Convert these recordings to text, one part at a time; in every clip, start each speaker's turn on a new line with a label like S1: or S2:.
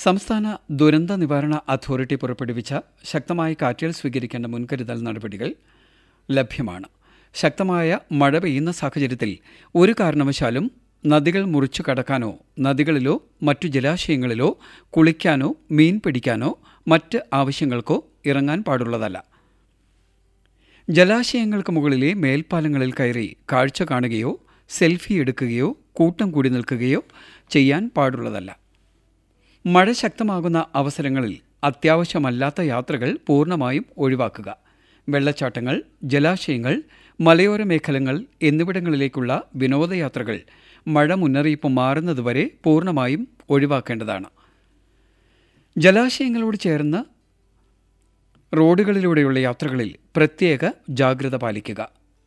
S1: സംസ്ഥാന ദുരന്ത നിവാരണ അതോറിറ്റി പുറപ്പെടുവിച്ച ശക്തമായ കാറ്റിൽ സ്വീകരിക്കേണ്ട മുൻകരുതൽ നടപടികൾ ലഭ്യമാണ് ശക്തമായ മഴ പെയ്യുന്ന സാഹചര്യത്തിൽ ഒരു കാരണവശാലും നദികൾ മുറിച്ചു കടക്കാനോ നദികളിലോ മറ്റു ജലാശയങ്ങളിലോ കുളിക്കാനോ മീൻ പിടിക്കാനോ മറ്റ് ആവശ്യങ്ങൾക്കോ ഇറങ്ങാൻ പാടുള്ളതല്ല ജലാശയങ്ങൾക്ക് മുകളിലെ മേൽപ്പാലങ്ങളിൽ കയറി കാഴ്ച കാണുകയോ സെൽഫി എടുക്കുകയോ കൂട്ടം കൂടി നിൽക്കുകയോ ചെയ്യാൻ പാടുള്ളതല്ല മഴ ശക്തമാകുന്ന അവസരങ്ങളിൽ അത്യാവശ്യമല്ലാത്ത യാത്രകൾ പൂർണ്ണമായും ഒഴിവാക്കുക വെള്ളച്ചാട്ടങ്ങൾ ജലാശയങ്ങൾ മലയോര മേഖലകൾ എന്നിവിടങ്ങളിലേക്കുള്ള വിനോദയാത്രകൾ മഴ മുന്നറിയിപ്പ് മാറുന്നതുവരെ പൂർണ്ണമായും ഒഴിവാക്കേണ്ടതാണ് ജലാശയങ്ങളോട് ചേർന്ന് റോഡുകളിലൂടെയുള്ള യാത്രകളിൽ പ്രത്യേക ജാഗ്രത പാലിക്കുക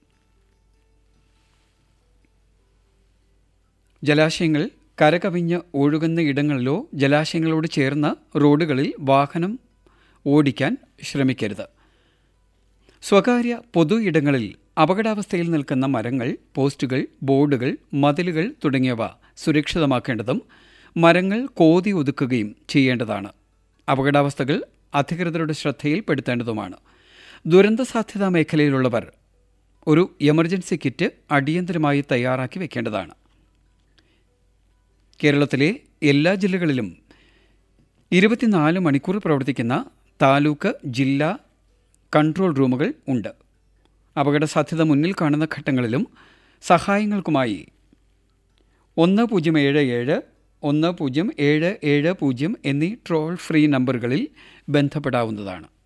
S1: ജലാശയങ്ങൾ കരകവിഞ്ഞ് ഒഴുകുന്ന ഇടങ്ങളിലോ ജലാശയങ്ങളോട് ചേർന്ന റോഡുകളിൽ വാഹനം ഓടിക്കാൻ ശ്രമിക്കരുത് സ്വകാര്യ പൊതു ഇടങ്ങളിൽ അപകടാവസ്ഥയിൽ നിൽക്കുന്ന മരങ്ങൾ പോസ്റ്റുകൾ ബോർഡുകൾ മതിലുകൾ തുടങ്ങിയവ സുരക്ഷിതമാക്കേണ്ടതും മരങ്ങൾ കോതി ഒതുക്കുകയും ചെയ്യേണ്ടതാണ് അപകടാവസ്ഥകൾ അധികൃതരുടെ ശ്രദ്ധയിൽപ്പെടുത്തേണ്ടതുമാണ് ദുരന്ത സാധ്യതാ മേഖലയിലുള്ളവർ ഒരു എമർജൻസി കിറ്റ് അടിയന്തരമായി തയ്യാറാക്കി വെക്കേണ്ടതാണ് കേരളത്തിലെ എല്ലാ ജില്ലകളിലും ഇരുപത്തിനാല് മണിക്കൂർ പ്രവർത്തിക്കുന്ന താലൂക്ക് ജില്ലാ കൺട്രോൾ റൂമുകൾ ഉണ്ട് അപകട സാധ്യത മുന്നിൽ കാണുന്ന ഘട്ടങ്ങളിലും സഹായങ്ങൾക്കുമായി ഒന്ന് പൂജ്യം ഏഴ് ഏഴ് ഒന്ന് പൂജ്യം ഏഴ് ഏഴ് പൂജ്യം എന്നീ ട്രോൾ ഫ്രീ നമ്പറുകളിൽ ബന്ധപ്പെടാവുന്നതാണ്